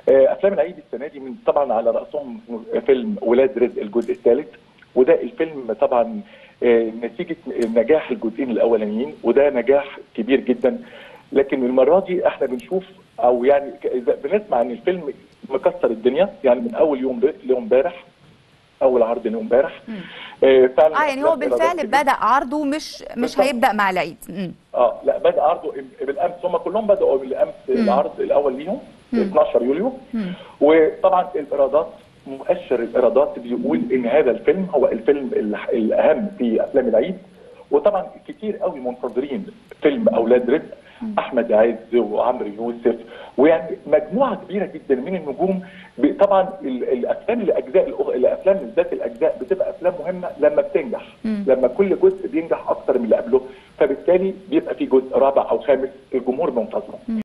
آه، افلام العيد السنه دي من طبعا على راسهم فيلم ولاد رزق الجزء الثالث وده الفيلم طبعا آه، نتيجه نجاح الجزئين الاولانيين وده نجاح كبير جدا لكن المره دي احنا بنشوف او يعني ك- إذا بنسمع ان الفيلم مكسر الدنيا يعني من اول يوم لامبارح اول عرض لامبارح آه فعلا اه يعني هو أفلام إيرادات بالفعل كبيرة. بدا عرضه مش مش بالظبط. هيبدا مع العيد مم. اه لا بدا عرضه بالامس هم كلهم بداوا بالامس العرض الاول ليهم 12 يوليو وطبعا الايرادات مؤشر الايرادات بيقول ان هذا الفيلم هو الفيلم ال- الاهم في افلام العيد وطبعا كتير قوي منتظرين فيلم اولاد رزق احمد عز وعمرو يوسف ويعني مجموعه كبيره جدا من النجوم ب- طبعا ال- الافلام الاجزاء الأخ- الافلام بالذات الاجزاء بتبقى افلام مهمه لما بتنجح لما كل جزء بينجح اكتر من اللي قبله فبالتالي بيبقى في جزء رابع او خامس الجمهور منتظره